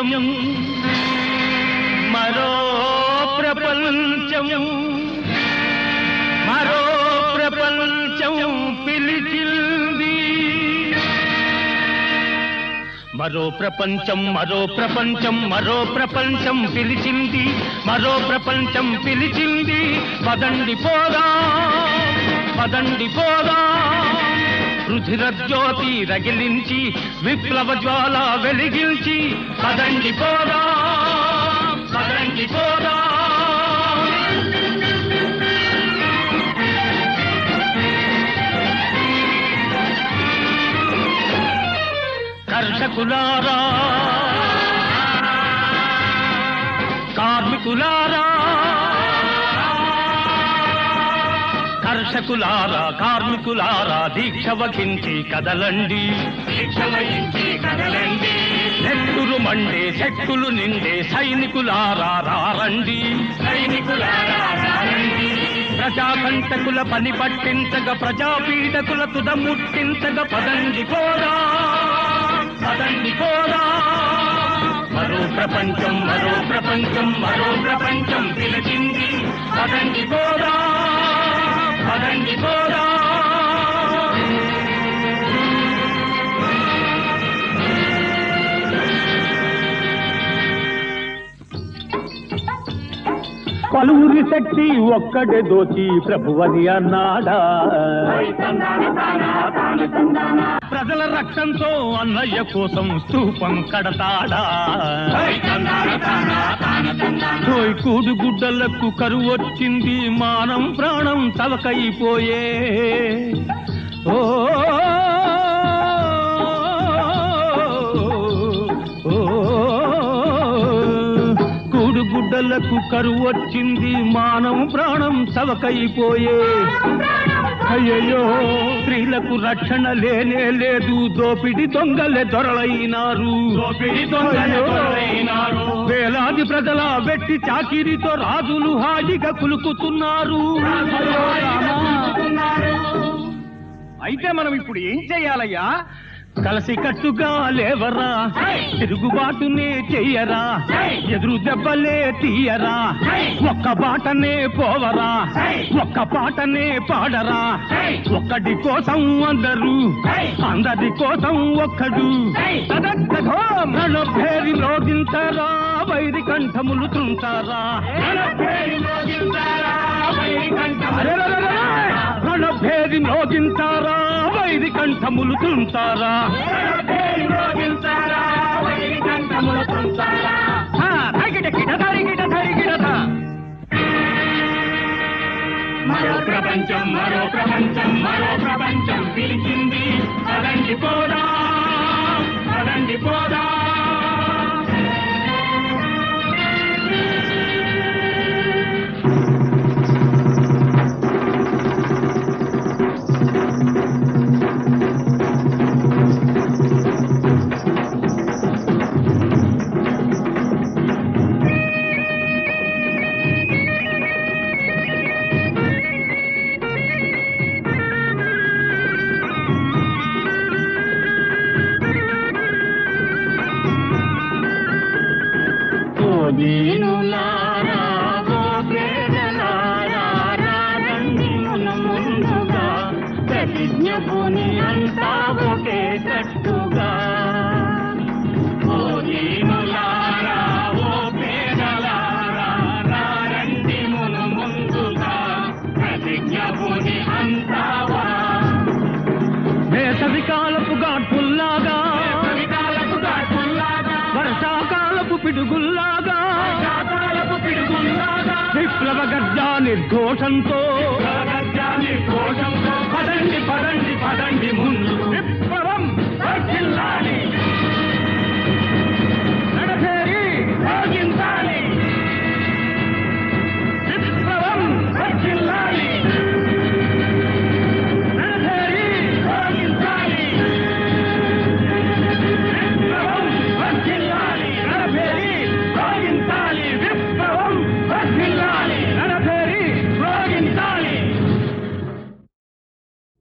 ప్రపంచం మరో ప్రపంచం మరో ప్రపంచం పిలిచింది మరో ప్రపంచం మరో ప్రపంచం మరో ప్రపంచం పిలిచింది మరో ప్రపంచం పిలిచింది పదండి పోదా పదండి పోదా రుధిర జ్యోతి రగిలించి విప్లవ జ్వాల వెలిగించి పదండి పోదా పదండి పోదా కర్షకులారా కార్మికులారా కర్షకులారా కార్మికులారా దీక్ష వహించి కదలండి దీక్ష వహించి కదలండి నెత్తురు మండే శక్తులు నిండే సైనికులారా రారండి సైనికులారా రారండి ప్రజాకంటకుల పని పట్టించగ ప్రజాపీడకుల తుద ముట్టించగ పదండి పోరా పదండి పోరా మరో ప్రపంచం మరో ప్రపంచం మరో ప్రపంచం పిలిచింది పదండి పోరా పదండి పోరా పలువురి శక్తి ఒక్కడే దోచి ప్రభువని అన్నాడా ప్రజల రక్తంతో అన్నయ్య కోసం స్తూపం కడతాడా తోయ్ కూడు గుడ్డలకు కరువు వచ్చింది మానం ప్రాణం తలకైపోయే ఓ ఓ, కూడు గుడ్డలకు కరువు వచ్చింది మానం ప్రాణం తలకైపోయే అయ్యయ్యో స్త్రీలకు రక్షణ లేనే లేదు దోపిడి దొంగలే దొరలైనారు దోపిడి దొంగలైనారు వేలాది ప్రజల వెట్టి చాకిరితో రాజులు హాయిగా కులుకుతున్నారు అయితే మనం ఇప్పుడు ఏం చెయ్యాలయ్యా కలిసి కట్టుగా లేవరా తిరుగుబాటునే చెయ్యరా ఎదురు దెబ్బలే తీయరా ఒక్క బాటనే పోవరా ఒక్క పాటనే పాడరా ఒక్కడి కోసం అందరూ అందరి కోసం ఒక్కడు పేరి లోగించారా వైరి కంఠములు తుంటారా రణభేది మోగించారా వైరి కంఠములు తుంటారా హా, ధరిగిట గిట ధరిగిట ధరిగిడట. మరో ప్రపంచం మరో ప్రపంచం మరో ప్రపంచం పిలిచింది పదండి పోదా పదండి పోదా ఓ దీనులారా, ఓ పేదలారా, రండి మన ముందుగా ప్రతిజ్ఞ భూమి అంతా ఒకే కట్టుగా ఓ దీనులారా, ఓ పేదలారా, రండి మన ముందుగా ప్రతిజ్ఞ భూమి అంతా వేసవి కాలపు గాడ్పుల్లాగా కవితాలకు దాటుల్లాగా వర్షాకాలపు పిడుగుల్లాగా శాతాలకు పిడుగుల్లాగా విప్లవ గర్జా నిర్ఘోషంతో రాజ్యాన్ని కోశంతో పదండి పదండి పదండి ముందు విప్లవం వర్ధిల్లాలి నడచేరి సాగించాలి